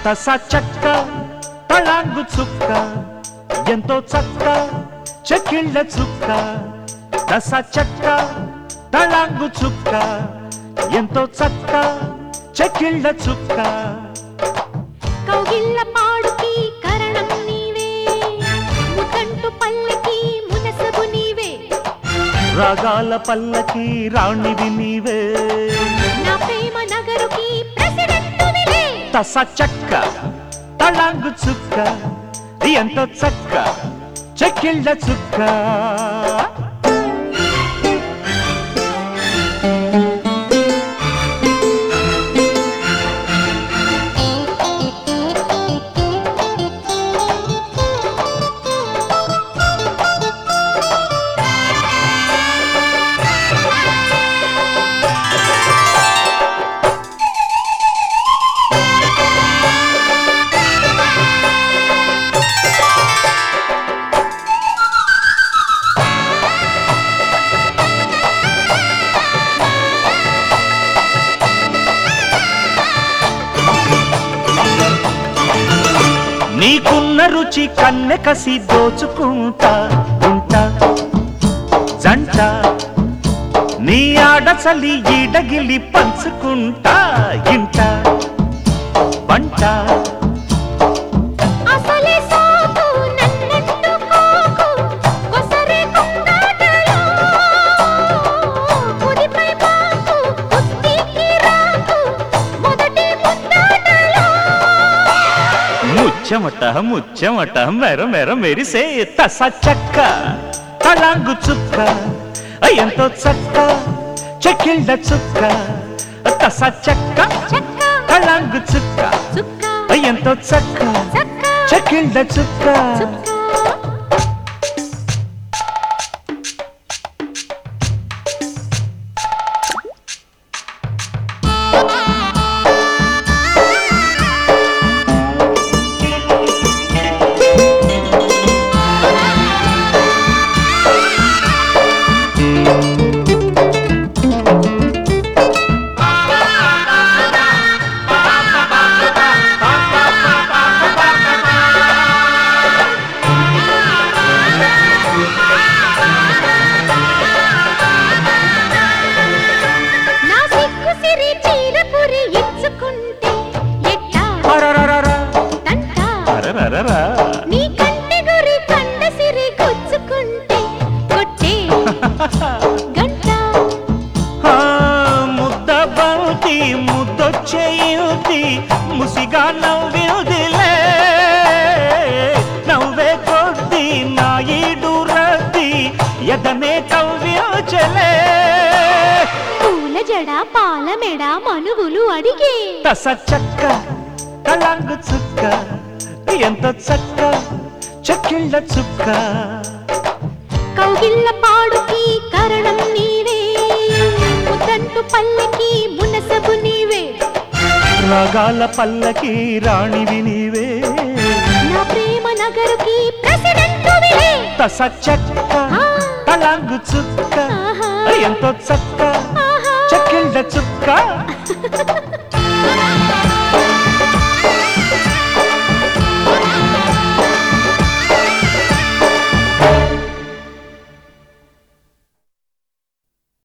తస చక్క తళాంగు చుక్క ఎంతో చక్క చెక్కిళ్ళ చుక్క తస చక్క తళాంగు చుక్క ఎంతో చక్క చెక్కిళ్ళ చుక్క కౌగిళ్ళ పాడుకి కరణం నీవే ముతంటు పల్లకి మునసబు నీవే రాగాల పల్లకి రాణివి నీవే నా ప్రేమ నగరుకి ప్రెసిడెంట్ నీవే తస చక్క తళాంగు చుక్క ఎంతో చక్క చెక్కిళ్ళ చుక్క నీకున్న రుచి కన్నె కసి దోచుకుంటా ఉంటా జంట నీ ఆడచలి ఈడగిలి పంచుకుంటా ఇంట వంట అసలే సోకు నన్నెత్తుకోకు కొసరే కొంగాటలో కుదిపై మాకు కుస్తీకి రాకు మొదటి ముద్దాటలో ముచ్చమట ముచ్చమట మెర మెర మెరిసే తస చక్క తళాంగు చుక్క ఎంతో చక్క చెక్కిళ్ళ చుక్క తస చక్క చక్క తళాంగు చుక్క చుక్క ఎంతో చక్క చక్క చెక్కిళ్ళ చుక్క చుక్క నా సిగ్గు సిరి చీరపురి ఇచ్చుకుంటే ఎట్టా అరరరర, తంట అరరరర. నీ కంటి గురి కండ సిరి గుచ్చుకుంటే కొట్టే గంట ఆ, ముద్ద బంతి ముద్దొచ్చేయుతి ముసిగా నవ్విదిలే నవ్వే కొద్ది నా ఈడు రద్ది ఎదనే కవ్యోచలే పూల జడ పాల మెడ మనువులు అడిగే తస చక్క కళాంగు చుక్క ఎంత చక్క చెక్కిళ్ళ చుక్క కౌగిళ్ళ పాడుకి కరణం నీవే ముద్దంటు పల్లకి మునసబు నీవే రాగాల పల్లకి రాణివి నీవే నా ప్రేమ నగరుకి ప్రెసిడెంట్ నీవే తస చక్క ఆ, కళాంగు చుక్క ఆహా, ఎంతో చక్క ఆహా. చెక్కిళ్ళ చుక్క